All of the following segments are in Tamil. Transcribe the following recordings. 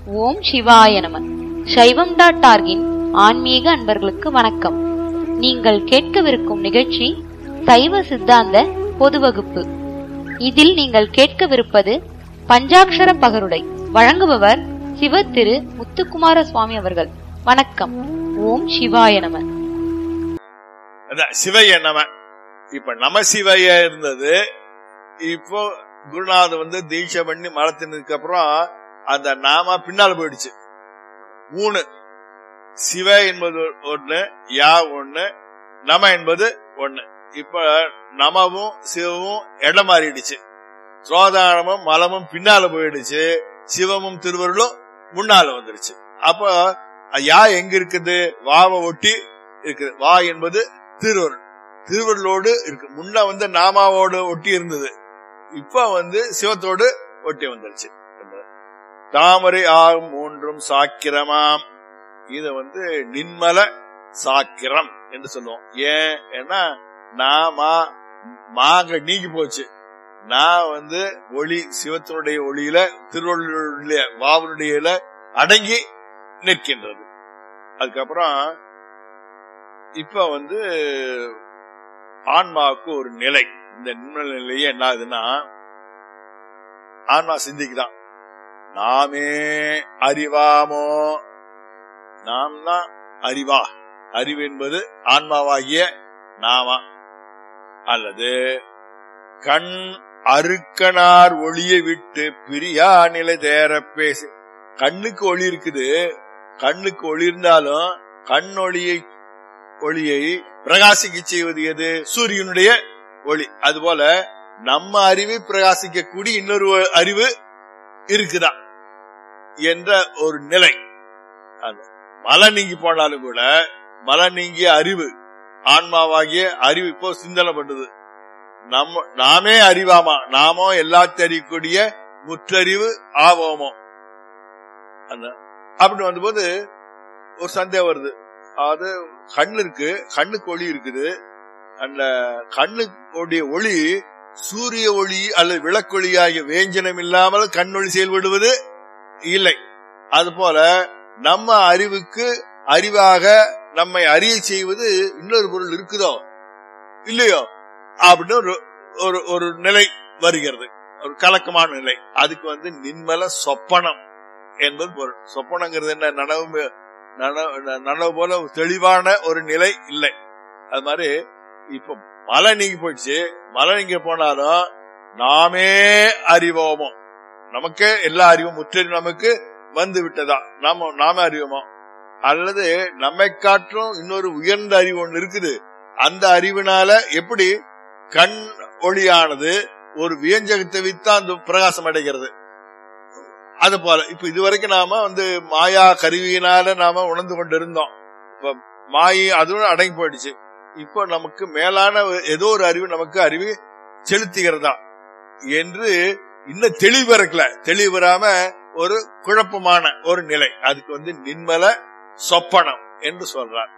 ஓம் சிவாய நம சைவம் டாட் ஆர்கின் ஆன்மீக அன்பர்களுக்கு வணக்கம் நீங்கள் கேட்கவிருக்கும் நிகழ்ச்சி சைவ சித்தாந்த பொது வகுப்பு இதில் நீங்கள் கேட்கவிருப்பது பஞ்சாக்ஷர பகருடை வழங்குபவர் சிவ திரு முத்துக்குமார சுவாமி அவர்கள் வணக்கம் ஓம் சிவாய நம அதான் சிவைய நம இப்ப நம சிவைய இருந்தது இப்போ குருநாதர் வந்து தீட்சை பண்ணி மலத்தினதுக்கு அப்புறம் அந்த நாம பின்னால போயிடுச்சு மூணு சிவ என்பது ஒண்ணு யா ஒண்ணு நம என்பது ஒண்ணு இப்ப நமவும் சிவமும் இடம் மாறிடுச்சு சோதானமும் மலமும் பின்னால போயிடுச்சு சிவமும் திருவருளும் முன்னால வந்துருச்சு அப்ப யா எங்க இருக்குது வாவை ஒட்டி இருக்குது வா என்பது திருவருள் திருவருளோடு இருக்கு முன்ன வந்து நாமாவோடு ஒட்டி இருந்தது இப்ப வந்து சிவத்தோடு ஒட்டி வந்துருச்சு தாமரை ஆகும் மூன்றும் சாக்கிரமாம் இத வந்து நின்மல சாக்கிரம் என்று சொல்லுவோம் ஏன் ஏன்னா நாமா மாக நீங்கி போச்சு நான் வந்து ஒளி சிவத்தினுடைய ஒளியில திருவள்ளுடைய வாவனுடைய அடங்கி நிற்கின்றது அதுக்கப்புறம் இப்ப வந்து ஆன்மாவுக்கு ஒரு நிலை இந்த நிம்மல நிலையே என்ன ஆகுதுன்னா ஆன்மா சிந்திக்குதான் நாமே அறிவாமோ நாம் தான் அறிவா அறிவு என்பது ஆன்மாவாகிய நாமா அல்லது கண் அருக்கனார் ஒளியை விட்டு பிரியா நிலை தேர பேசு கண்ணுக்கு ஒளி இருக்குது கண்ணுக்கு ஒளி இருந்தாலும் கண் ஒளியை ஒளியை பிரகாசிக்க செய்வது எது சூரியனுடைய ஒளி அதுபோல நம்ம அறிவை பிரகாசிக்கக்கூடிய இன்னொரு அறிவு இருக்குதா என்ற ஒரு நிலை மலை நீங்கி போனாலும் கூட மலை நீங்கிய அறிவு ஆன்மாவாகிய அறிவு இப்போ சிந்தனை பண்ணுது நம்ம நாமே அறிவாமா நாமோ எல்லாத்தையும் அறியக்கூடிய முற்றறிவு ஆவோமோ அந்த அப்படின்னு வந்தபோது ஒரு சந்தேகம் வருது அது கண்ணு இருக்கு கண்ணுக்கு ஒளி இருக்குது அந்த கண்ணுடைய ஒளி சூரிய ஒளி அல்லது விளக்கொளி ஆகிய வேஞ்சனம் இல்லாமல் கண்ணொளி செயல்படுவது இல்லை அதுபோல நம்ம அறிவுக்கு அறிவாக நம்மை அறிய செய்வது இன்னொரு பொருள் இருக்குதோ இல்லையோ அப்படின்னு ஒரு ஒரு ஒரு நிலை வருகிறது ஒரு கலக்கமான நிலை அதுக்கு வந்து நின்மல சொப்பனம் என்பது பொருள் சொப்பனங்கிறது என்ன நனவு நனவு போல தெளிவான ஒரு நிலை இல்லை அது மாதிரி இப்ப மழை நீங்கி போயிடுச்சு மழை நீங்க போனாலும் நாமே அறிவோமோ நமக்கே எல்லா அறிவும் முற்றிலும் நமக்கு வந்து விட்டதா நாம நாம அறிவோமோ அல்லது நம்மை காற்றும் இன்னொரு உயர்ந்த அறிவு ஒன்று இருக்குது அந்த அறிவினால எப்படி கண் ஒளியானது ஒரு வியஞ்சகத்தை வித்தா அந்த பிரகாசம் அடைகிறது அது போல இப்ப இதுவரைக்கும் நாம வந்து மாயா கருவியினால நாம உணர்ந்து கொண்டு இருந்தோம் இப்ப மாயை அதுவும் அடங்கி போயிடுச்சு இப்போ நமக்கு மேலான ஏதோ ஒரு அறிவு நமக்கு அறிவு செலுத்துகிறதா என்று இன்னும் தெளிவு இருக்கல தெளிவு வராம ஒரு குழப்பமான ஒரு நிலை அதுக்கு வந்து நின்மல சொப்பனம் என்று சொல்றார்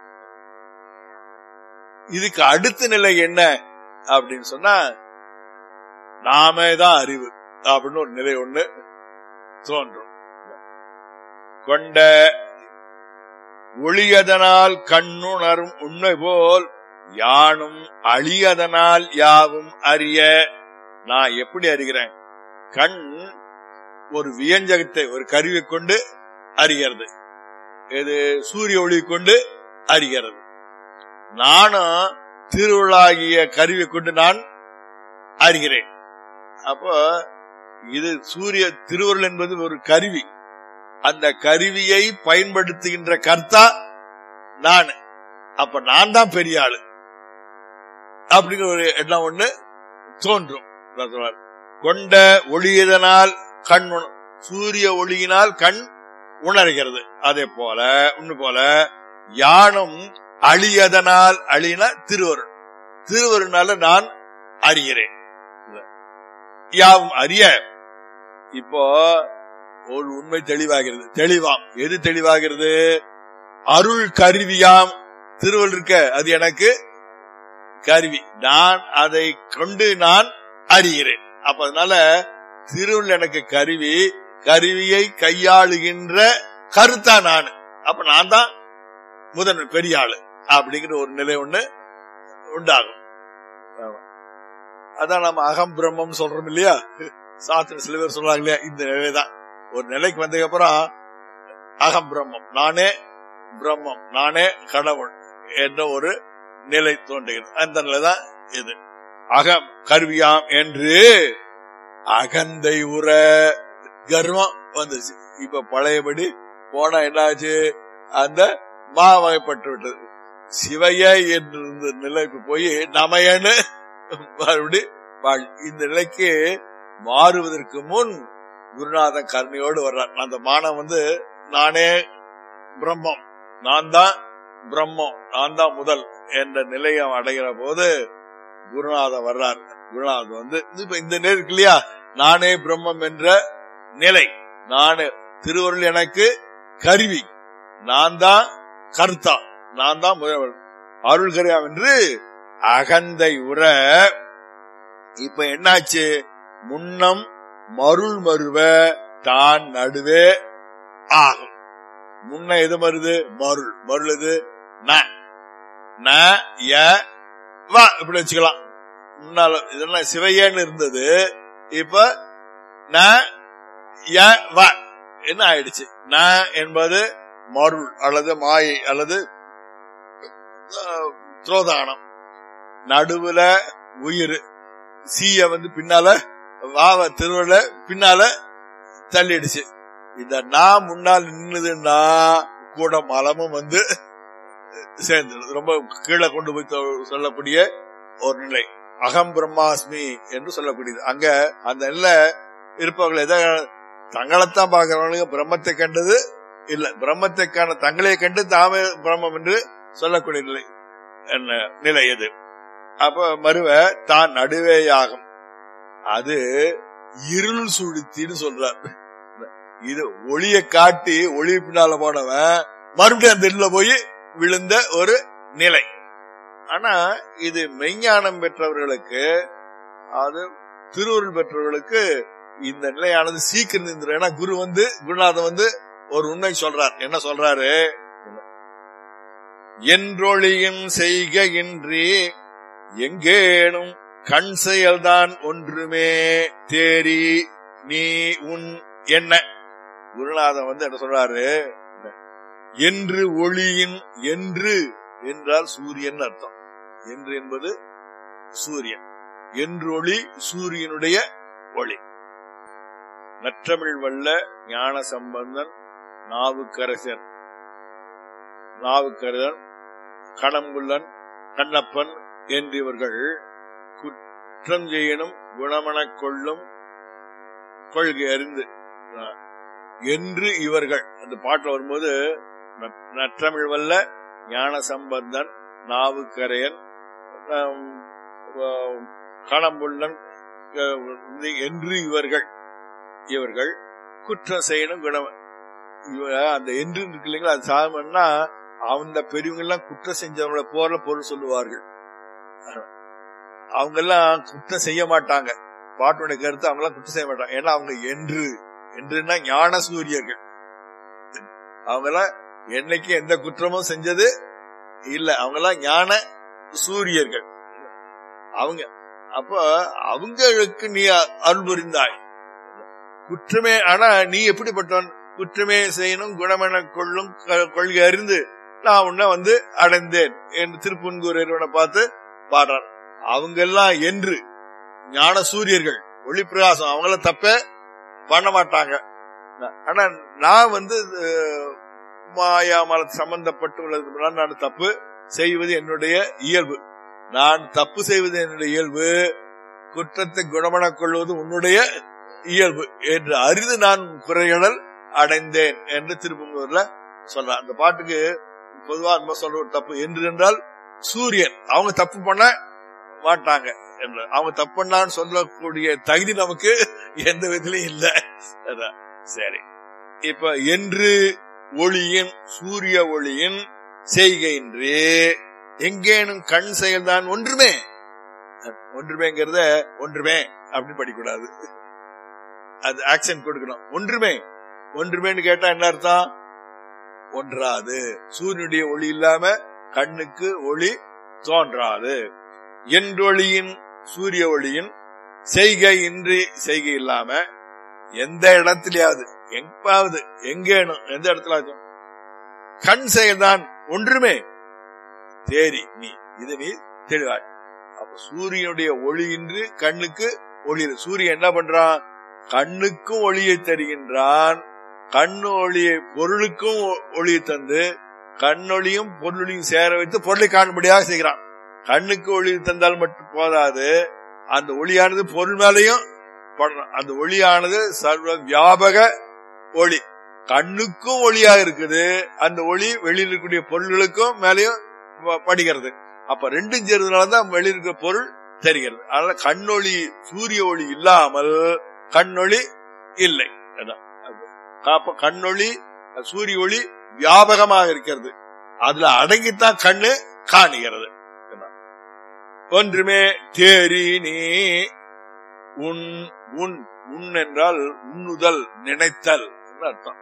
இதுக்கு அடுத்த நிலை என்ன அப்படின்னு சொன்னா நாமே தான் அறிவு அப்படின்னு ஒரு நிலை ஒண்ணு தோன்றும் கொண்ட ஒளியதனால் கண்ணுணரும் உண்மை போல் யானும் அழியதனால் யாவும் அறிய நான் எப்படி அறிகிறேன் கண் ஒரு வியஞ்சகத்தை ஒரு கருவி கொண்டு அறிகிறது இது சூரிய ஒளி கொண்டு அறிகிறது நானும் திருவிழாகிய கருவி கொண்டு நான் அறிகிறேன் அப்போ இது சூரிய திருவருள் என்பது ஒரு கருவி அந்த கருவியை பயன்படுத்துகின்ற கர்த்தா நான் அப்ப நான் தான் பெரிய ஆளு அப்படிங்கிற ஒரு எண்ணம் ஒண்ணு தோன்றும் கொண்ட ஒளியதனால் கண் சூரிய ஒளியினால் கண் உணர்கிறது அதே போல ஒண்ணு போல யானும் அழியதனால் அழின திருவருள் திருவருனால நான் அறிகிறேன் யாவும் அறிய இப்போ ஒரு உண்மை தெளிவாகிறது தெளிவாம் எது தெளிவாகிறது அருள் கருவியாம் திருவள் இருக்க அது எனக்கு கருவி நான் அதை கொண்டு நான் அறிகிறேன் அப்ப அதனால திருவள் எனக்கு கருவி கருவியை கையாளுகின்ற கருத்தா நான் அப்ப நான் தான் முதன்மை பெரிய ஆளு அப்படிங்கிற ஒரு நிலை ஒண்ணு உண்டாகும் ஆமா. அதான் நம்ம அகம் பிரம்மம் சொல்றோம் இல்லையா சாஸ்திரம் சில பேர் சொல்றாங்க இல்லையா இந்த நிலைதான் ஒரு நிலைக்கு வந்ததுக்கு அப்புறம் அகம் பிரம்மம் நானே பிரம்மம் நானே கடவுள் என்ற ஒரு நிலை தோன்றுகிறது அந்த நிலைதான் இது அகம் கருவியாம் என்று அகந்தை உற கர்வம் வந்துச்சு இப்ப பழையபடி போனா என்னாச்சு அந்த மா வகைப்பட்டு விட்டது சிவைய என்று இருந்த நிலைக்கு போய் நமையன்னு மறுபடி வாழ் இந்த நிலைக்கு மாறுவதற்கு முன் குருநாதன் கருணையோடு வர்றார் அந்த மானம் வந்து நானே பிரம்மம் நான் தான் பிரம்மம் நான் தான் முதல் என்ற நிலையை அடைகிற போது குருநாதன் வர்றார் குருநாதன் வந்து இப்ப இந்த நிலை இருக்கு இல்லையா நானே பிரம்மம் என்ற நிலை நானே திருவருள் எனக்கு கருவி நான் தான் கர்த்தா நான் தான் முதல்வர் அருள்கரியாம் என்று அகந்தை உற இப்ப என்னாச்சு முன்னம் மருள் மருவ தான் நடுவே ஆகும் முன்ன எது மருது மருள் மருள் எது ந ந ய வ இப்படி வச்சுக்கலாம் முன்னால இதெல்லாம் சிவையன்னு இருந்தது இப்ப ந ய வ என்ன ஆயிடுச்சு ந என்பது மருள் அல்லது மாயை அல்லது அஹ், துரோதானம் நடுவுல உயிர் சீய வந்து பின்னால வாவ திருவள்ள பின்னால தள்ளிடுச்சு இந்த நான் முன்னால் நின்னுதுன்னா கூட மலமும் வந்து சேர்ந்துடுது ரொம்ப கீழே கொண்டு போய் தொ- சொல்லக்கூடிய ஒரு நிலை அகம் பிரம்மாஸ்மி என்று சொல்லக்கூடியது அங்க அந்த நிலை இருப்பவர்கள் எதை தங்களைத்தான் பார்க்கிறவங்களுக்கு பிரம்மத்தை கண்டது இல்ல பிரம்மத்தை காண தங்களை கண்டு தாமே பிரம்மம் என்று சொல்லக்கூடிய நிலை என்ன நிலை எது அப்ப மறுவ தான் நடுவேயாகும் அது இருள் சுழித்தின்னு சொல்றார் இது ஒளிய காட்டி ஒளி பின்னால போனவன் மறுபடியும் அந்த இருள போய் விழுந்த ஒரு நிலை ஆனா இது மெய்ஞானம் பெற்றவர்களுக்கு அது திருவருள் பெற்றவர்களுக்கு இந்த நிலையானது சீக்கிரம் நின்றுடும் ஏன்னா குரு வந்து குருநாதன் வந்து ஒரு உண்மை சொல்றார் என்ன சொல்றாரு என்றொழியும் செய்க இன்றி எங்கேனும் கண் செயல்தான் ஒன்றுமே தேரி நீ உன் என்ன குருநாதன் வந்து என்ன சொல்றாரு என்று ஒளியின் என்று என்றால் சூரியன் அர்த்தம் என்று என்பது சூரியன் என்று ஒளி சூரியனுடைய ஒளி நற்றமிழ் வல்ல ஞான சம்பந்தன் நாவுக்கரசன் நாவுக்கரசன் கடம்புள்ளன் கண்ணப்பன் என்றிவர்கள் குற்றம் செய்யணும் குணமனக் கொள்ளும் கொள்கை அறிந்து ஆஹ், என்று இவர்கள் அந்த பாட்டுல வரும்போது நற்- நற்றமிழ் வல்ல ஞான சம்பந்தன் நாவுக்கரையன் ஆம், ஆம், கடம்புள்ளன் அஹ், வந்து என்று இவர்கள் இவர்கள் குற்றம் செய்யணும் குணம் இவ- அந்த என்று இருக்கு இல்லைங்களா அது சாதம்னா அந்த பெரியவங்க எல்லாம் குற்றம் செஞ்சவங்கள போல பொருள் சொல்லுவார்கள் அவங்க எல்லாம் குற்றம் செய்ய மாட்டாங்க பாட்டுடைய கருத்து அவங்க எல்லாம் குற்றம் செய்ய மாட்டாங்க ஏன்னா அவங்க என்று என்றுன்னா ஞான சூரியர்கள் அவங்க எல்லாம் என்னைக்கு எந்த குற்றமும் செஞ்சது இல்ல அவங்க எல்லாம் ஞான சூரியர்கள் அவங்க அப்ப அவங்களுக்கு நீ அருள் புரிந்தாய் குற்றமே ஆனா நீ எப்படிப்பட்டவன் குற்றமே செய்யணும் குணமென கொள்ளும் க- கொள்கை அறிந்து நான் உன்னை வந்து அடைந்தேன் என்று திருப்புன்கூர் இறைவனை பார்த்து பாடுறார் அவங்க எல்லாம் என்று ஞான சூரியர்கள் ஒளி பிரகாசம் அவங்கள தப்ப பண்ண மாட்டாங்க ஆனா நான் வந்து அஹ், மாயா மலத்து சம்பந்தப்பட்டு உள்ளது நான் தப்பு செய்வது என்னுடைய இயல்பு நான் தப்பு செய்வது என்னுடைய இயல்பு குற்றத்தை குணமனக் கொள்வது உன்னுடைய இயல்பு என்று அறிந்து நான் குறைகளல் அடைந்தேன் என்று திருப்பங்கூர்ல சொல்றான் அந்த பாட்டுக்கு பொதுவா நம்ம சொல்ற ஒரு தப்பு என்று என்றால் சூரியன் அவங்க தப்பு பண்ண மாட்டாங்க என்று அவங்க தப்பு பண்ணான்னு சொல்லக்கூடிய தகுதி நமக்கு எந்த விதத்திலையும் இல்ல அதான். சரி இப்ப என்று ஒளியின் சூரிய ஒளியின் செய்கையின்றி எங்கேனும் கண் செயல்தான் ஒன்றுமே ஒன்றுமேங்கிறத ஒன்றுமே அப்படின்னு படிக்கூடாது அது ஆக்சன் கொடுக்கணும் ஒன்றுமே ஒன்றுமேன்னு கேட்டா என்ன அர்த்தம் ஒன்றாது சூரியனுடைய ஒளி இல்லாம கண்ணுக்கு ஒளி தோன்றாது என்றொளியின் சூரிய ஒளியின் செய்கை இன்றி செய்கை இல்லாம எந்த இடத்துலயாவது எங்காவது எங்கேனும் எந்த இடத்துல கண் செயல்தான் ஒன்றுமே தேரி நீ இது நீ தெளிவாய் அப்ப சூரியனுடைய ஒளியின்றி கண்ணுக்கு ஒளி இல்லை. சூரியன் என்ன பண்றான் கண்ணுக்கும் ஒளியை தருகின்றான் கண்ணு ஒளியை பொருளுக்கும் ஒ- ஒளியை தந்து கண்ணொளியும் பொருளையும் சேர வைத்து பொருளை காணும்படியாக செய்கிறான் கண்ணுக்கு ஒளி தந்தால் மட்டும் போதாது அந்த ஒளியானது பொருள் மேலையும் படணும் அந்த ஒளியானது சர்வ வியாபக ஒளி கண்ணுக்கும் ஒளியா இருக்குது அந்த ஒளி வெளியில் இருக்கக்கூடிய பொருள்களுக்கும் மேலேயும் ப- படுகிறது அப்ப ரெண்டும் சேர்ந்ததுனாலதான் வெளியில் இருக்கிற பொருள் தெரிகிறது அதனால கண்ணொளி சூரிய ஒளி இல்லாமல் கண்ணொளி இல்லை அதான். அப்ப கண்ணொளி சூரிய ஒளி வியாபகமாக இருக்கிறது அதுல அடங்கித்தான் கண்ணு காணுகிறது அதான். ஒன்றுமே தேரி நீ உன் உன் உன் என்றால் உண்ணுதல் நினைத்தல் என்று அர்த்தம்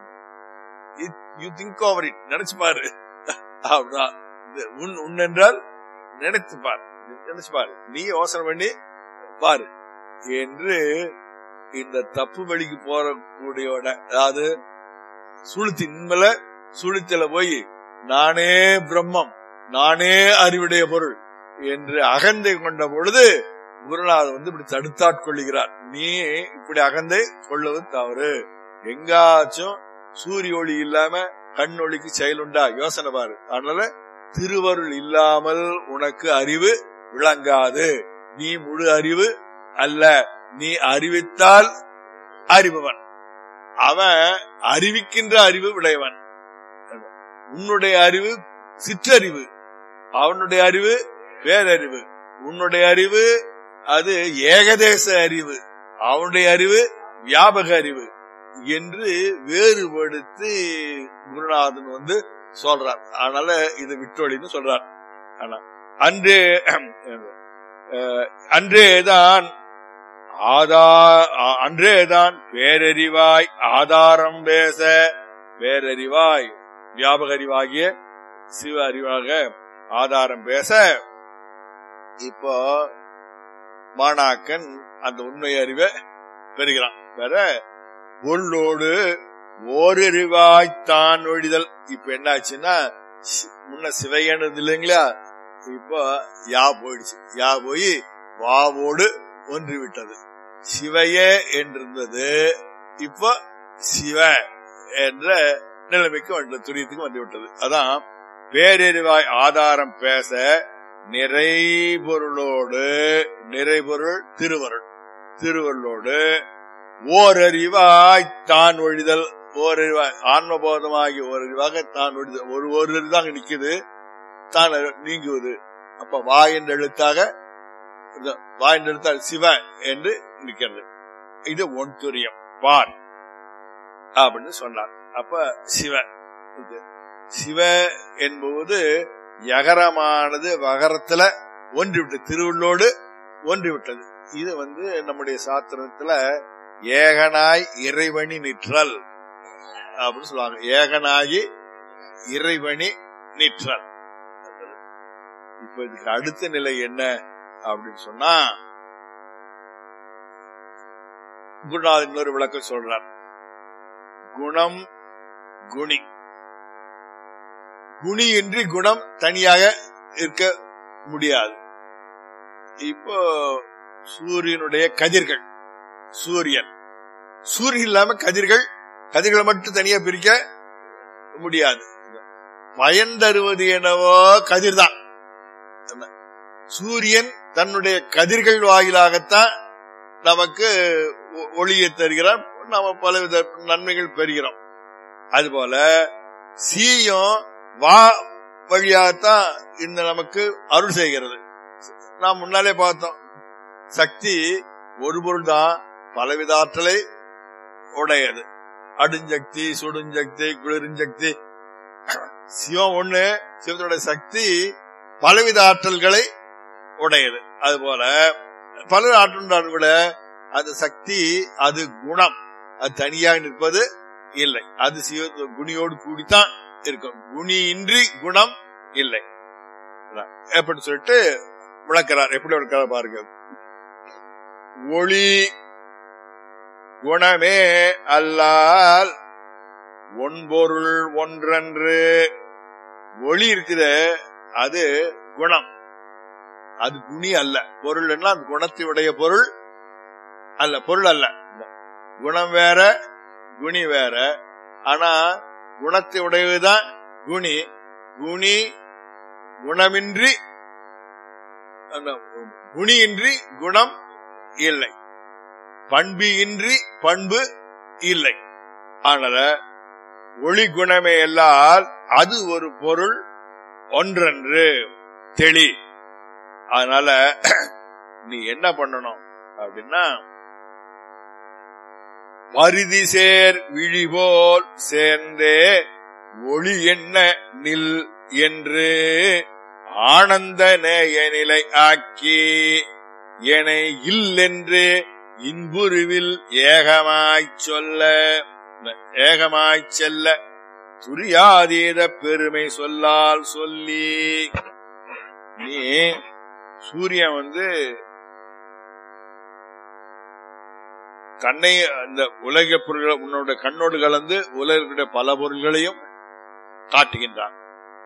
யூ திங்க் ஓவர் இட் நினைச்சு பாரு அப்படிதான் இது உன் உன் என்றால் நினைத்து பார் நினைச்சு பாரு நீ யோசனை பண்ணி பாரு என்று இந்த தப்பு வழிக்கு போற கூடியவன அதாவது சுளுத்தின் மேல சுளுத்தில போய் நானே பிரம்மம் நானே அறிவுடைய பொருள் என்று அகந்தை கொண்ட பொழுது குருநாதர் வந்து இப்படி தடுத்தாட்கொள்ளுகிறார் நீ இப்படி அகந்தை கொள்வது தவறு எங்காச்சும் சூரிய ஒளி இல்லாம கண் ஒளிக்கு செயலுண்டா யோசனை பாரு அதனால திருவருள் இல்லாமல் உனக்கு அறிவு விளங்காது நீ முழு அறிவு அல்ல நீ அறிவித்தால் அறிபவன் அவன் அறிவிக்கின்ற அறிவு விளையவன் உன்னுடைய அறிவு சிற்றறிவு அவனுடைய அறிவு பேரறிவு உன்னுடைய அறிவு அது ஏகதேச அறிவு அவனுடைய அறிவு வியாபக அறிவு என்று வேறுபடுத்தி குருநாதன் வந்து சொல்றார் அதனால இது விட்டொழின்னு சொல்றார் ஆனா அன்றே அஹ், அன்றேதான் ஆதா அ- அன்றேதான் பேரறிவாய் ஆதாரம் பேச பேரறிவாய் வியாபக அறிவாகிய சிவ அறிவாக ஆதாரம் பேச இப்போ மாணாக்கன் அந்த உண்மை அறிவை பெறுகிறான் பெற பொருளோடு ஓரறிவாய்த்தான் ஒழிதல் இப்ப என்னாச்சுன்னா சி- முன்ன சிவையானது இல்லைங்களா இப்போ யா போயிடுச்சு யா போய் வாவோடு ஒன்றி விட்டது சிவையே என்றிருந்தது இப்போ சிவ என்ற நிலைமைக்கு வந்து துரியத்துக்கு வந்து விட்டது அதான் பேரறிவாய் ஆதாரம் பேச நிறைபொருளோடு நிறைபொருள் திருவருள் திருவருளோடு ஓரறிவாய் தான் ஒழிதல் ஓரறிவாய் ஆன்மபோதமாகி ஓரறிவாக தான் ஒழிதல் ஒரு ஒரு அறிவு தான் அங்க நிக்குது தான் அறிவு நீங்குவது அப்ப வா என்ற எழுத்தாக இந்த வா என்ற எழுத்தால் சிவ என்று நிக்கிறது இது ஒன் துரியம் பார் அப்படின்னு சொன்னார் அப்ப சிவ இது சிவ என்பது யகரமானது வகரத்துல ஒன்றி விட்டது திருவள்ளோடு ஒன்றி விட்டது இது வந்து நம்முடைய சாத்திரத்துல ஏகனாய் இறைவனி நிற்றல் அப்படின்னு சொல்லுவாங்க ஏகனாகி இறைவனி நிற்றல் இப்ப இதுக்கு அடுத்த நிலை என்ன அப்படின்னு சொன்னா குருநாதன் இன்னொரு விளக்கம் சொல்றார் குணம் குணி குணி இன்றி குணம் தனியாக இருக்க முடியாது இப்போ சூரியனுடைய கதிர்கள் சூரியன் சூரியன் இல்லாம கதிர்கள் கதிர்களை மட்டும் தனியா பிரிக்க முடியாது பயன் தருவது என்னவோ கதிர்தான் என்ன? சூரியன் தன்னுடைய கதிர்கள் வாயிலாகத்தான் நமக்கு ஒ- ஒளியை தருகிறார் நாம பலவித நன்மைகள் பெறுகிறோம் அதுபோல சீயும் வா வழியாகத்தான் இந்த நமக்கு அருள் செய்கிறது நாம் முன்னாலே பார்த்தோம் சக்தி ஒரு பொருள் தான் பலவித ஆற்றலை உடையது அடுஞ்சக்தி சுடுஞ்சக்தி குளிருஞ்சக்தி சிவம் ஒண்ணு சிவத்தோட சக்தி பலவித ஆற்றல்களை உடையது அதுபோல பல ஆற்றல் விட அந்த சக்தி அது குணம் அது தனியாக நிற்பது இல்லை அது சிவ குணியோடு கூடித்தான் இருக்கும் குணியின்றி குணம் இல்லை அதான். எப்படி சொல்லிட்டு விளக்கிறார் எப்படி விளக்கிறார் பாருங்க ஒளி குணமே அல்லால் ஒன்பொருள் ஒன்றன்று ஒளி இருக்குது அது குணம் அது குணி அல்ல பொருள் என்ன அந்த குணத்தினுடைய பொருள் அல்ல பொருள் அல்ல குணம் வேற குணி வேற ஆனா குணத்தை உடையதுதான் குணி குணி குணமின்றி அந்த குணியின்றி குணம் இல்லை பண்பியின்றி பண்பு இல்லை ஆனத ஒளி குணமே எல்லால் அது ஒரு பொருள் ஒன்றன்று தெளி அதனால நீ என்ன பண்ணணும் அப்படின்னா பரிதி சேர் விழிபோல் சேர்ந்தே ஒளி என்ன நில் என்று ஆனந்த நேய நிலை ஆக்கி என இல்லென்று இன்புருவில் ஏகமாய்ச் சொல்ல ஏகமாய்ச் செல்ல துரியாதீத பெருமை சொல்லால் சொல்லி நீ சூரியன் வந்து கண்ணை அந்த உலக பொருள்கள் உன்னோட கண்ணோடு கலந்து உலகிற பல பொருள்களையும் காட்டுகின்றான்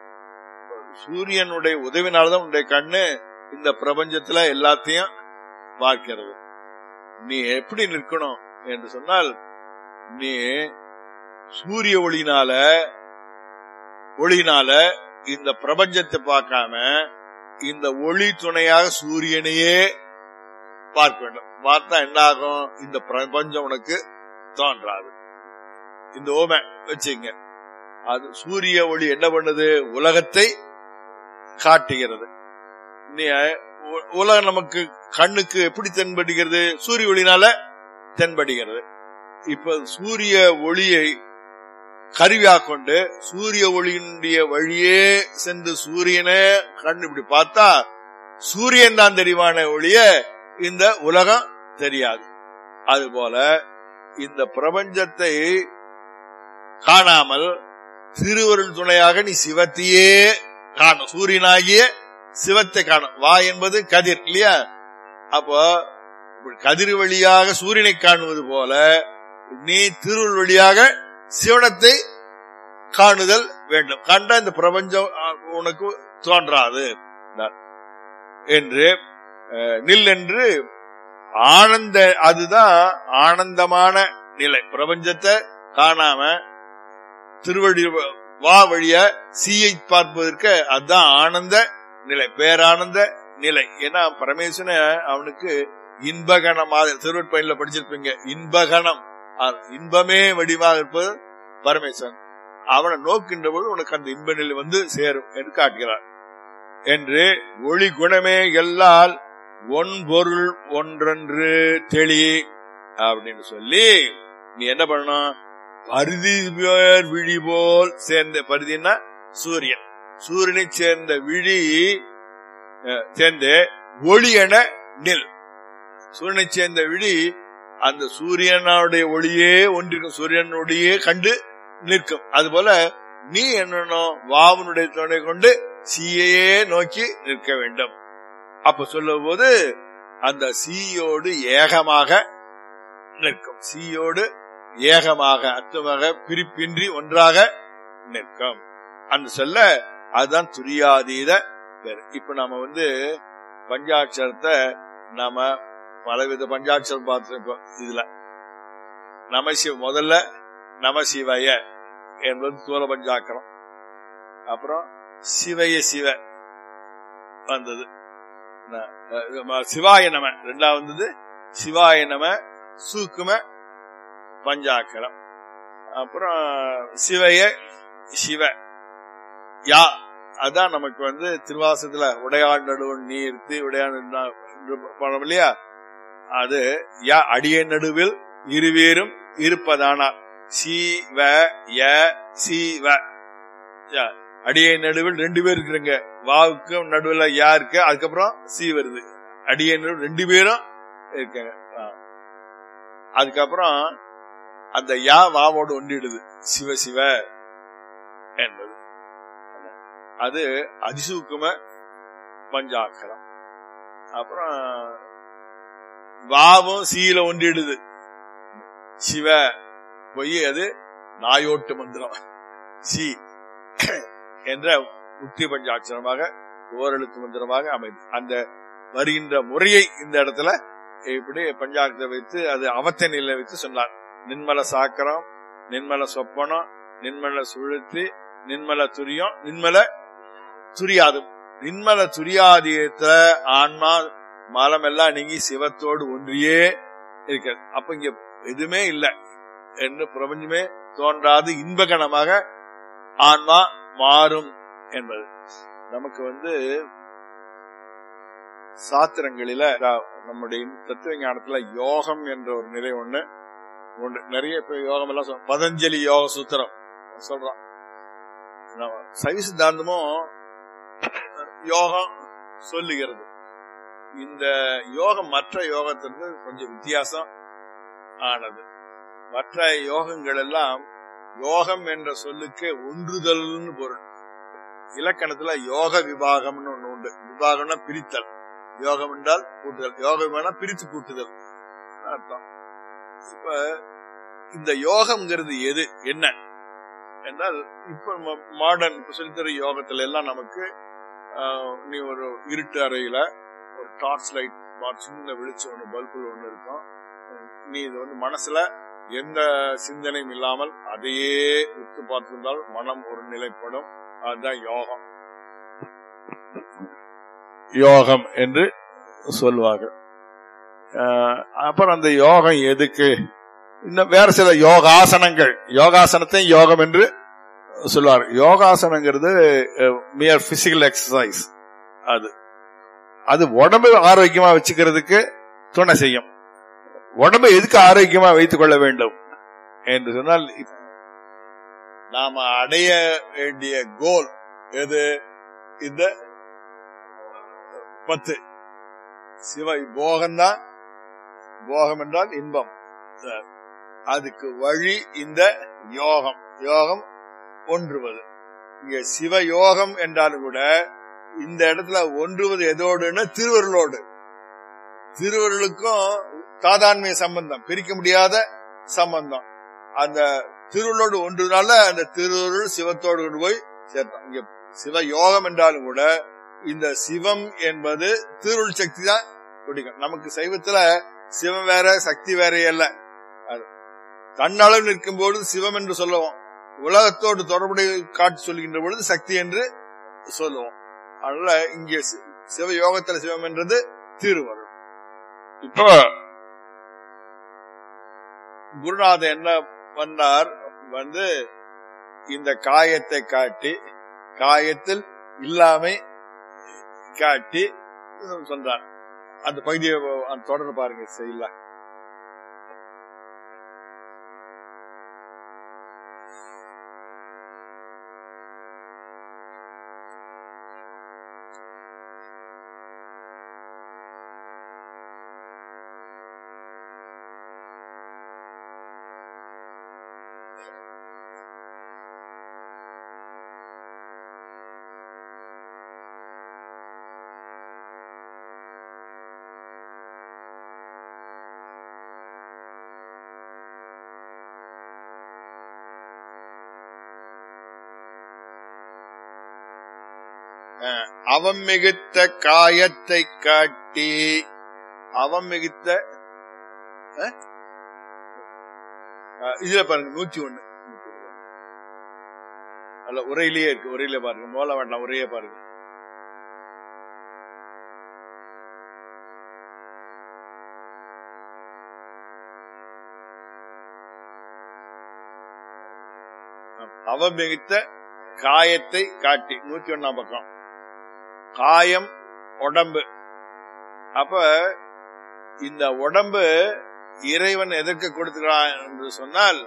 சூரியனுடைய உதவினால்தான் உன்னுடைய கண்ணு இந்த பிரபஞ்சத்துல எல்லாத்தையும் பார்க்கிறது நீ எப்படி நிற்கணும் என்று சொன்னால் நீ சூரிய ஒளினால ஒளினால இந்த பிரபஞ்சத்தை பார்க்காம இந்த ஒளி துணையாக சூரியனையே பார்க்க வேண்டும் பார்த்தா என்ன ஆகும் இந்த பிரபஞ்சம் உனக்கு தோன்றாது இந்த ஓமை வச்சுங்க அது சூரிய ஒளி என்ன பண்ணுது உலகத்தை காட்டுகிறது நீ உ- உலகம் நமக்கு கண்ணுக்கு எப்படி தென்படுகிறது சூரிய ஒளினால தென்படுகிறது இப்ப சூரிய ஒளியை கருவியாக கொண்டு சூரிய ஒளியினுடைய வழியே சென்று சூரியனை கண்ணு இப்படி பார்த்தா சூரியன் தான் தெரிவான ஒளிய இந்த உலகம் தெரியாது அதுபோல இந்த பிரபஞ்சத்தை காணாமல் திருவருள் துணையாக நீ சிவத்தையே காணும் சூரியனாகிய சிவத்தை காணும் வா என்பது கதிர் இல்லையா அப்போ கதிர் வழியாக சூரியனை காணுவது போல நீ திருவருள் வழியாக சிவனத்தை காணுதல் வேண்டும் கண்ட இந்த பிரபஞ்சம் அ, உனக்கு தோன்றாது என்று அஹ், நில் என்று ஆனந்த அதுதான் ஆனந்தமான நிலை பிரபஞ்சத்தை காணாம திருவடி வா வழிய சீயை பார்ப்பதற்கு அதுதான் ஆனந்த நிலை பேரானந்த நிலை ஏன்னா பரமேஸ்வரன் அவனுக்கு இன்பகணமாக திருவட்பயன்ல படிச்சிருப்பீங்க இன்பகணம் அ- இன்பமே வடிவாக இருப்பது பரமேஸ்வரன் அவனை நோக்கின்ற போது உனக்கு அந்த இன்ப நிலை வந்து சேரும் என்று காட்டுகிறார் என்று ஒளி குணமே எல்லால் ஒன் பொருள் ஒன்றென்று தெளி அப்படின்னு சொல்லி நீ என்ன பண்ணணும் பருதி பேர் விழி போல் சேர்ந்த பருதின்னா சூரியன் சூரியனை சேர்ந்த விழி அஹ், சேர்ந்து ஒளி என நில் சூரியனை சேர்ந்த விழி அந்த சூரியனுடைய ஒளியே ஒன்றிருக்கும் சூரியனுடைய கண்டு நிற்கும் அதுபோல நீ என்னணும் வாவனுடைய துணை கொண்டு சீயையே நோக்கி நிற்க வேண்டும் அப்ப சொல்லும் போது அந்த சீயோடு ஏகமாக நிற்கும் சீயோடு ஏகமாக அர்த்தமாக பிரிப்பின்றி ஒன்றாக நிற்கும் அந்த சொல்ல அதுதான் துரியாதீத பேர் இப்ப நாம வந்து பஞ்சாட்சரத்தை நாம பலவித பஞ்சாட்சரம் பார்த்திருக்கோம் இதுல நமசிவ முதல்ல நமசிவய என்பது தூர பஞ்சாக்கரம் அப்புறம் சிவய சிவ வந்தது ந- அஹ் சிவாய நம ரெண்டாவது வந்தது சிவாய நம சூக்கும பஞ்சாக்கரம் அப்புறம் சிவய சிவ யா அதான் நமக்கு வந்து திருவாசத்துல உடையாள் நடுவன் நீ இருத்து உடையாள் படம் இல்லையா அது யா அடிய நடுவில் இருவேரும் இருப்பதானா சிவ ய சிவ யா, அடிய நடுவில் ரெண்டு பேர் இருக்கிறங்க வாவுக்கும் நடுவில் யா இருக்கு அதுக்கப்புறம் சி வருது அடிய நடுவில் ரெண்டு பேரும் இருக்காங்க ஆ. அதுக்கப்புறம் அந்த யா வாவோடு ஒன்றிடுது சிவ சிவ என்பது அது அதிசூக்கும பஞ்சாக்கரம் அப்புறம் வாவும் சீல ஒன்றிடுது சிவ பொய் அது நாயோட்டு மந்திரம் சி என்ற உத்தி பஞ்சாட்சரமாக ஓரெழுத்து மந்திரமாக அமைது அந்த வருகின்ற முறையை இந்த இடத்துல இப்படி பஞ்சாக்கத்தை வைத்து அது அவத்த நிலை வைத்து சொன்னார் நின்மல சாக்கரம் நின்மல சொப்பனம் நின்மல சுழுத்தி நின்மல துரியம் நின்மல துரியாது நின்மல துரியாதியத்துல ஆன்மா மலம் எல்லாம் நீங்கி சிவத்தோடு ஒன்றியே இருக்கிறது அப்ப இங்க எதுவுமே இல்லை என்று பிரபஞ்சமே தோன்றாது இன்பகணமாக ஆன்மா மாறும் என்பது நமக்கு வந்து சாத்திரங்களில நம்முடைய தத்துவ ஞானத்துல யோகம் என்ற ஒரு நிலை ஒண்ணு ஒன்று நிறைய பேர் யோகம் எல்லாம் சொல்ற பதஞ்சலி யோக சூத்திரம் சொல்றான் சைவ சித்தாந்தமும் யோகம் சொல்லுகிறது இந்த யோகம் மற்ற யோகத்திற்கு கொஞ்சம் வித்தியாசம் ஆனது மற்ற யோகங்கள் எல்லாம் யோகம் என்ற சொல்லுக்கு ஒன்றுதல்னு பொருள் இலக்கணத்துல யோக விபாகம்னு ஒண்ணு உண்டு விபாகம்னா பிரித்தல் யோகம் என்றால் கூட்டுதல் யோகம் வேணா பிரித்து கூட்டுதல் அர்த்தம் இப்ப இந்த யோகம்ங்கிறது எது என்ன என்றால் இப்ப மாடர்ன் இப்ப சொல்லித்தர யோகத்துல எல்லாம் நமக்கு நீ ஒரு இருட்டு அறையில ஒரு டார்ச் லைட் சின்ன வெளிச்சம் ஒண்ணு பல்பு ஒண்ணு இருக்கும் நீ இது வந்து மனசுல எந்த சிந்தனையும் இல்லாமல் அதையே உத்து பார்த்திருந்தால் மனம் ஒரு நிலைப்படும் அதுதான் யோகம் யோகம் என்று சொல்லுவாங்க அப்புறம் அந்த யோகம் எதுக்கு இன்னும் வேற சில யோகாசனங்கள் யோகாசனத்தையும் யோகம் என்று சொல்லுவார் யோகாசனங்கிறது மியர் பிசிக்கல் எக்ஸசைஸ் அது அது உடம்பு ஆரோக்கியமா வச்சுக்கிறதுக்கு துணை செய்யும் உடம்பை எதுக்கு ஆரோக்கியமா வைத்துக் கொள்ள வேண்டும் என்று சொன்னால் நாம அடைய வேண்டிய கோல் எது இந்த பத்து சிவ போகம்தான் போகம் என்றால் இன்பம் அதுக்கு வழி இந்த யோகம் யோகம் ஒன்றுவது இங்க சிவ யோகம் என்றாலும் கூட இந்த இடத்துல ஒன்றுவது எதோடுன்னா திருவருளோடு திருவருளுக்கும் தாதான்மைய சம்பந்தம் பிரிக்க முடியாத சம்பந்தம் அந்த திருவள்ளோடு ஒன்றுனால அந்த திருவருள் சிவத்தோடு கொண்டு போய் சேர்த்தான் இங்க சிவ யோகம் என்றாலும் கூட இந்த சிவம் என்பது திருவுள் சக்தி தான் பிடிக்கும் நமக்கு சைவத்துல சிவம் வேற சக்தி வேற அல்ல தன்னளவு நிற்கும் பொழுது சிவம் என்று சொல்லுவோம் உலகத்தோடு தொடர்புடைய காட்டு சொல்கின்ற பொழுது சக்தி என்று சொல்லுவோம் அதனால இங்கே சிவ யோகத்துல சிவம் என்றது திருவருள் இப்போ குருநாதன் என்ன பண்ணார் வந்து இந்த காயத்தை காட்டி காயத்தில் இல்லாமை காட்டி சொன்னார் அந்த பகுதியை தொடர்ந்து பாருங்க செய்யல அவம் மிகுத்த காயத்தை காட்டி அவம் மிகுத்த இதுல பாருங்க நூத்தி ஒண்ணு அல்ல உரையிலேயே இருக்கு உரையில பாருங்க மோல வேண்டாம் உரையே பாருங்க அவம் மிகுத்த காயத்தை காட்டி நூத்தி ஒன்னாம் பக்கம் காயம் உடம்பு அப்ப இந்த உடம்பு இறைவன் எதற்கு கொடுத்துக்கிறான் என்று சொன்னால்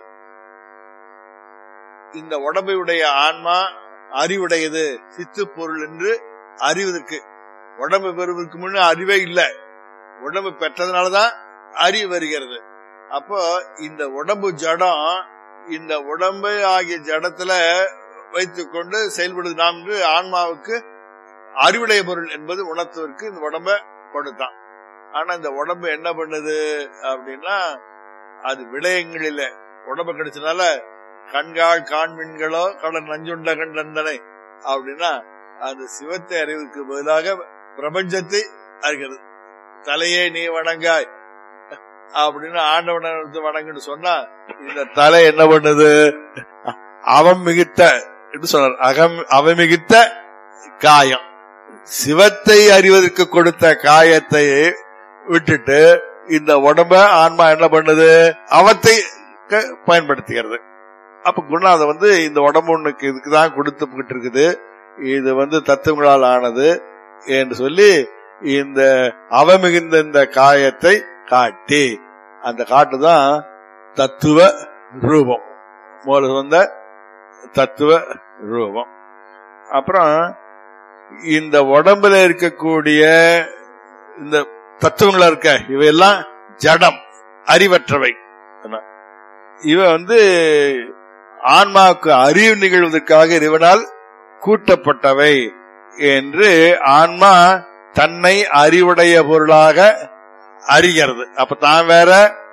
இந்த உடம்புடைய ஆன்மா அறிவுடையது சித்து பொருள் என்று அறிவதற்கு உடம்பு பெறுவதற்கு முன்ன அறிவே இல்லை உடம்பு பெற்றதுனாலதான் அறிவு வருகிறது அப்போ இந்த உடம்பு ஜடம் இந்த உடம்பு ஆகிய ஜடத்துல வைத்துக்கொண்டு செயல்படுது நாம் என்று ஆன்மாவுக்கு அறிவுடைய பொருள் என்பது உணர்த்துவதற்கு இந்த உடம்ப கொடுத்தான் ஆனா இந்த உடம்பு என்ன பண்ணுது அப்படின்னா அது விடயங்களில உடம்பு கிடைச்சனால கண்கால் காண்மின்களோ கடல் நஞ்சுண்ட கண்டனை அப்படின்னா அந்த சிவத்தை அறிவுக்கு பதிலாக பிரபஞ்சத்தை அறிகிறது தலையே நீ வணங்காய் அப்படின்னு ஆண்டவனை எடுத்து வணங்குன்னு சொன்னா இந்த தலை என்ன பண்ணுது அவன் மிகுத்த என்று சொன்னார் அகம் அவமிகுத்த காயம் சிவத்தை அறிவதற்கு கொடுத்த காயத்தை விட்டுட்டு இந்த உடம்ப ஆன்மா என்ன பண்ணுது அவத்தை க- பயன்படுத்துகிறது அப்ப குருநாதர் வந்து இந்த உடம்பு உனக்கு இதுக்குதான் கொடுத்துக்கிட்டு இருக்குது இது வந்து தத்துவங்களால் ஆனது என்று சொல்லி இந்த அவமிகுந்த இந்த காயத்தை காட்டி அந்த காட்டுதான் தத்துவ ரூபம் மூல வந்த தத்துவ ரூபம் அப்புறம் இந்த உடம்புல இருக்கக்கூடிய இந்த தத்துவங்களா இருக்க இவையெல்லாம் ஜடம் அறிவற்றவை என்ன? இவ வந்து ஆன்மாவுக்கு அறிவு நிகழ்வதற்காக இறைவனால் கூட்டப்பட்டவை என்று ஆன்மா தன்னை அறிவுடைய பொருளாக அறிகிறது அப்ப தான் வேற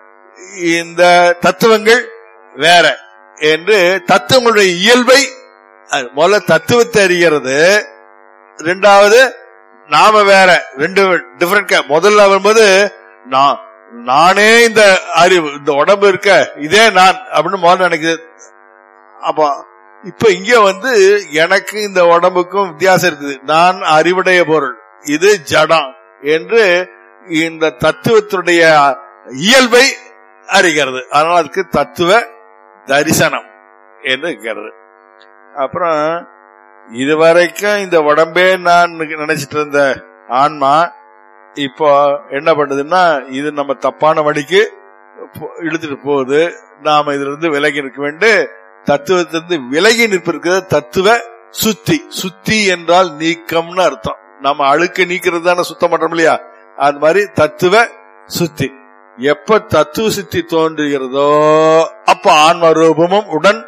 இந்த தத்துவங்கள் வேற என்று தத்துவங்களுடைய இயல்பை அது முதல்ல தத்துவத்தை அறிகிறது ரெண்டாவது நாம வேற ரெண்டு டிஃபரெண்ட் முதல்ல வரும்போது நான் நானே இந்த அறிவு இந்த உடம்பு இருக்க இதே நான் அப்படின்னு முதல்ல நினைக்குது அப்ப இப்ப இங்க வந்து எனக்கு இந்த உடம்புக்கும் வித்தியாசம் இருக்குது நான் அறிவுடைய பொருள் இது ஜடம் என்று இந்த தத்துவத்துடைய இயல்பை அறிகிறது அதனால அதுக்கு தத்துவ தரிசனம் என்று இருக்கிறது அப்புறம் இதுவரைக்கும் இந்த உடம்பே நான் நினைச்சிட்டு இருந்த ஆன்மா இப்போ என்ன பண்ணுதுன்னா இது நம்ம தப்பான வழிக்கு போ- இழுத்துட்டு போகுது நாம இதுல இருந்து விலகி இருக்க வேண்டும் தத்துவத்திலிருந்து விலகி நிற்பதற்கு தத்துவ சுத்தி சுத்தி என்றால் நீக்கம்னு அர்த்தம் நம்ம அழுக்க நீக்கிறது தானே சுத்தம் பண்றோம் இல்லையா அது மாதிரி தத்துவ சுத்தி எப்ப தத்துவ சுத்தி தோன்றுகிறதோ அப்ப ஆன்ம ரூபமும் உடன்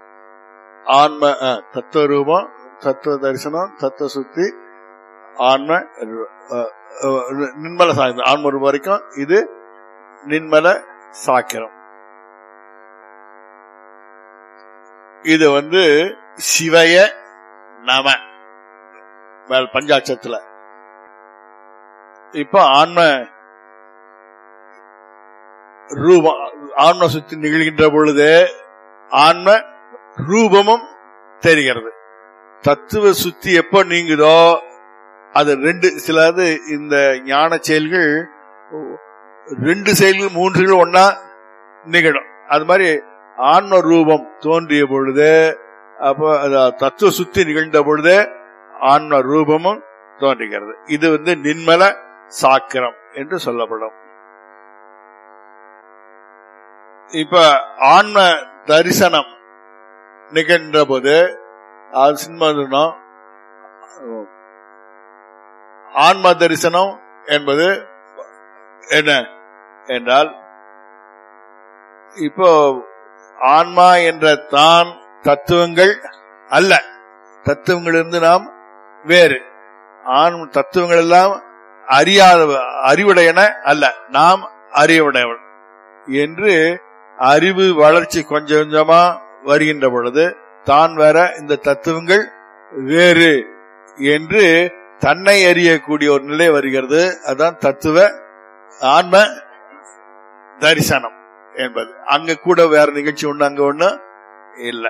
ஆன்ம அஹ், தத்துவ ரூபம் தத்துவ தரிசனம் தத்துவ சுத்தி ஆன்ம ரு- அஹ், அஹ், நின்மல சாய்ந்தம் ஆன்ம ரூபம் வரைக்கும் இது நின்மல சாக்கிரம் இது வந்து சிவய நம மேல் பஞ்சாட்சத்துல இப்ப ஆன்ம ரூபம் ஆன்ம சுத்தி நிகழ்கின்ற பொழுது ஆன்ம ரூபமும் தெரிகிறது தத்துவ சுத்தி எப்ப நீங்குதோ அது ரெண்டு சிலது இந்த ஞான செயல்கள் ரெண்டு செயல்கள் மூன்று செயல்கள் ஒன்னா நிகழும் அது மாதிரி ஆன்ம ரூபம் தோன்றிய பொழுது அப்போ அது தத்துவ சுத்தி நிகழ்ந்த பொழுது ஆன்ம ரூபமும் தோன்றுகிறது இது வந்து நின்மல சாக்கிரம் என்று சொல்லப்படும் இப்ப ஆன்ம தரிசனம் நிகழ்ந்த போது அது சின்மதுனம் ஆன்ம தரிசனம் என்பது என்ன என்றால் இப்போ ஆன்மா என்ற தான் தத்துவங்கள் அல்ல தத்துவங்களிலிருந்து நாம் வேறு ஆண் தத்துவங்கள் எல்லாம் அறியாத அறிவுடையன அல்ல நாம் அறிவுடையவன் என்று அறிவு வளர்ச்சி கொஞ்சம் கொஞ்சமா வருகின்ற பொழுது தான் வேற இந்த தத்துவங்கள் வேறு என்று தன்னை அறியக்கூடிய ஒரு நிலை வருகிறது அதான் தத்துவ ஆன்ம தரிசனம் என்பது அங்க கூட வேற நிகழ்ச்சி ஒண்ணு அங்க ஒண்ணு இல்ல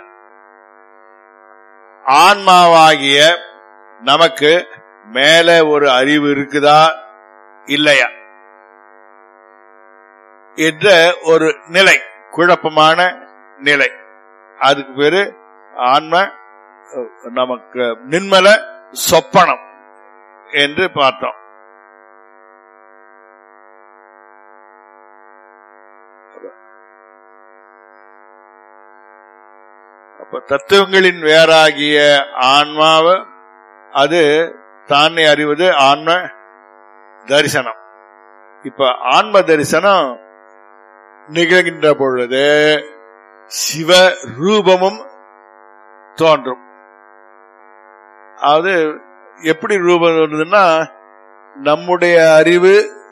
ஆன்மாவாகிய நமக்கு மேல ஒரு அறிவு இருக்குதா இல்லையா என்ற ஒரு நிலை குழப்பமான நிலை அதுக்கு பேரு ஆன்ம அஹ், நமக்கு நின்மல சொப்பனம் என்று பார்த்தோம் அப்ப தத்துவங்களின் வேறாகிய ஆன்மாவ அது தானே அறிவது ஆன்ம தரிசனம் இப்ப ஆன்ம தரிசனம் நிகழ்கின்ற பொழுது சிவ ரூபமும் தோன்றும் அது எப்படி ரூபம் வருதுன்னா நம்முடைய அறிவு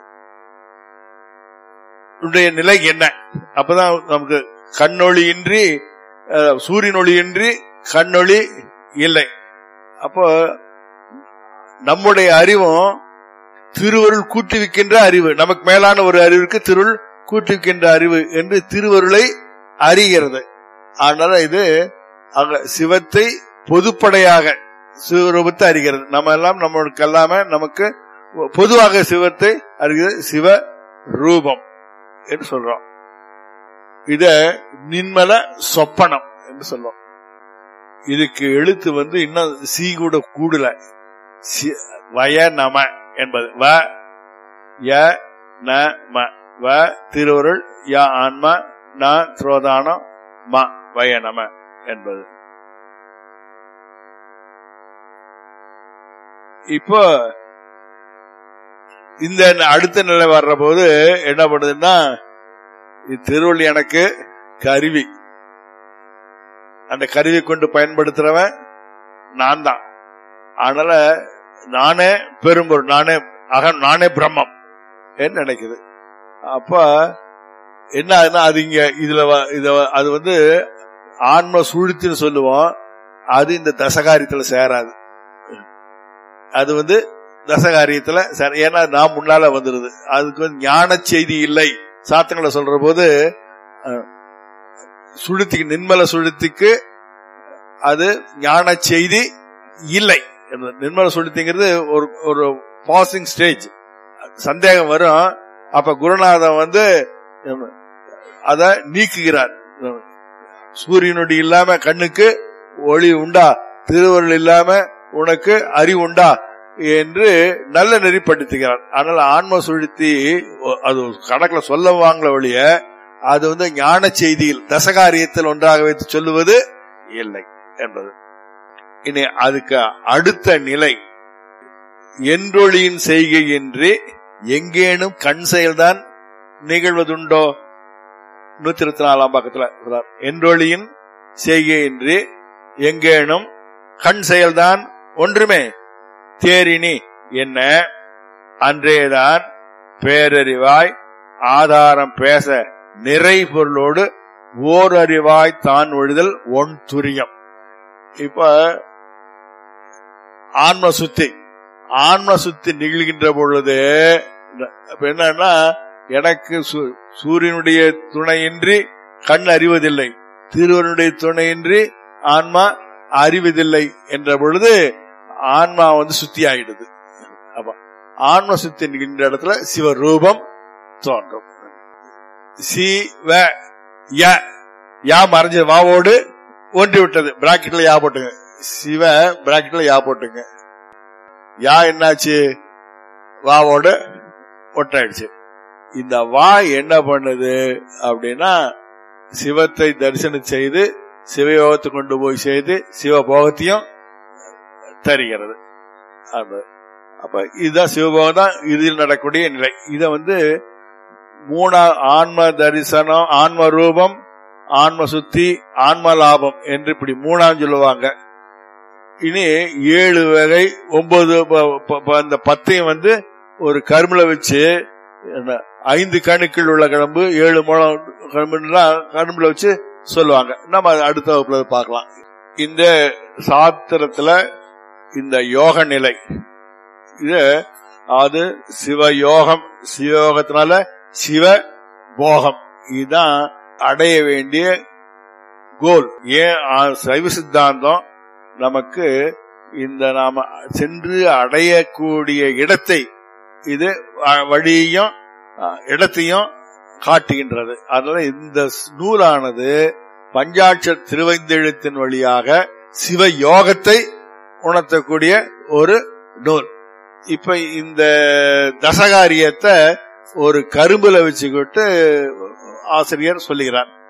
உடைய நிலை என்ன அப்பதான் நமக்கு கண்ணொளியின்றி அஹ், சூரியன் ஒளியின்றி கண்ணொளி இல்லை அப்போ நம்முடைய அறிவும் திருவருள் கூட்டுவிக்கின்ற அறிவு நமக்கு மேலான ஒரு அறிவிற்கு திருவுள் கூட்டுவிக்கின்ற அறிவு என்று திருவருளை அறிகிறது அதனால இது அங்க சிவத்தை பொதுப்படையாக சிவரூபத்தை அறிகிறது நம்ம எல்லாம் நம்மளுக்கு எல்லாமே நமக்கு பொதுவாக சிவத்தை அறிகிறது சிவ ரூபம் என்று சொல்றோம் இத நின்மல சொப்பனம் என்று சொல்றோம் இதுக்கு எழுத்து வந்து இன்னும் சி கூட கூடல சி- வய நம என்பது வ ய ந ம வ திருவருள் ய ஆன்மா ந துரோதானம் ம வய நம என்பது இப்போ இந்த அடுத்த நிலை வர்ற போது என்ன பண்ணுதுன்னா இது திருவள்ளி எனக்கு கருவி அந்த கருவி கொண்டு பயன்படுத்துறவன் நான் தான் அதனால நானே பெரும்பொருள் நானே அகம் நானே பிரம்மம் என்று நினைக்குது அப்ப என்ன ஆகுதுன்னா அது இங்க இதுல வ- இத வ- அது வந்து ஆன்ம சுழுத்தின்னு சொல்லுவோம் அது இந்த தசகாரியத்துல சேராது அது வந்து தசகாரியத்துல சேர- ஏன்னா நான் முன்னால வந்துருது அதுக்கு வந்து ஞான செய்தி இல்லை சாத்தங்களை சொல்ற போது அஹ், சுழுத்திக்கு நின்மல சுழுத்திக்கு அது ஞான செய்தி இல்லை என்பது. நிர்மல சுழுத்திங்கிறது ஒரு ஒரு பாசிங் ஸ்டேஜ் சந்தேகம் வரும் அப்ப குருநாதன் வந்து அத நீக்குகிறார் சூரியனுடைய இல்லாம கண்ணுக்கு ஒளி உண்டா திருவருள் இல்லாம உனக்கு அறிவு உண்டா என்று நல்ல நெறிப்படுத்துகிறார் ஆனால் ஆன்ம சுழுத்தி ஒ- அது கணக்குல சொல்ல வாங்கல ஒழிய அது வந்து ஞான செய்தியில் தசகாரியத்தில் ஒன்றாக வைத்து சொல்லுவது இல்லை என்பது இனி அதுக்கு அடுத்த நிலை என்றொளியின் செய்கை என்று எங்கேனும் கண் செயல்தான் நிகழ்வதுண்டோ நூத்தி இருபத்தி நாலாம் பக்கத்துல சொல்றார். என்றொளியின் செய்கை என்று எங்கேனும் கண் செயல்தான் ஒன்றுமே தேரினி என்ன அன்றேதான் பேரறிவாய் ஆதாரம் பேச நிறை பொருளோடு ஓர் அறிவாய் தான் ஒழிதல் ஒன் துரியம் இப்ப ஆன்ம சுத்தி ஆன்ம சுத்தி நிகழ்கின்ற பொழுது இப்ப என்னன்னா எனக்கு சு- சூரியனுடைய துணையின்றி கண் அறிவதில்லை திருவனுடைய துணையின்றி ஆன்மா அறிவதில்லை என்ற பொழுது ஆன்மா வந்து சுத்தி ஆயிடுது அப்ப ஆன்ம சுத்தி நிகழ்கின்ற இடத்துல சிவரூபம் தோன்றும் சிவ ய யா மறைஞ்ச வாவோடு ஒன்றி விட்டது பிராக்கெட்ல யா போட்டுங்க சிவ பிராக்கெட்ல யா போட்டுங்க யா என்னாச்சு வாவோடு ஒட்டாயிடுச்சு இந்த வா என்ன பண்ணுது அப்படின்னா சிவத்தை தரிசனம் செய்து சிவயோகத்தை கொண்டு போய் செய்து சிவபோகத்தையும் தருகிறது அது. அப்ப இதுதான் சிவபோகம் தான் இதில் நடக்கக்கூடிய நிலை இத வந்து மூணா ஆன்ம தரிசனம் ஆன்ம ரூபம் ஆன்ம சுத்தி ஆன்ம லாபம் என்று இப்படி மூணாம் சொல்லுவாங்க இனி ஏழு வகை ஒன்பது ப- ப- ப- அந்த பத்தையும் வந்து ஒரு கரும்புல வச்சு என்ன, ஐந்து கணுக்கள் உள்ள கடம்பு ஏழு முழம் கடம்புலாம் கரும்புல வச்சு சொல்லுவாங்க நம்ம அதை அடுத்த வகுப்புல பார்க்கலாம் இந்த சாத்திரத்துல இந்த யோக நிலை இது அது சிவயோகம் சிவயோகத்தினால சிவ போகம் இதுதான் அடைய வேண்டிய கோல் ஏன் ஆ, சைவ சித்தாந்தம் நமக்கு இந்த நாம சென்று அடையக்கூடிய இடத்தை இது அ, வழியையும் அ, இடத்தையும் காட்டுகின்றது அதனால இந்த ஸ்- நூலானது பஞ்சாட்ச திருவைந்தெழுத்தின் வழியாக சிவ யோகத்தை உணர்த்தக்கூடிய ஒரு நூல் இப்ப இந்த தசகாரியத்தை ஒரு கரும்புல வச்சுக்கிட்டு ஆசிரியர் சொல்லுகிறார்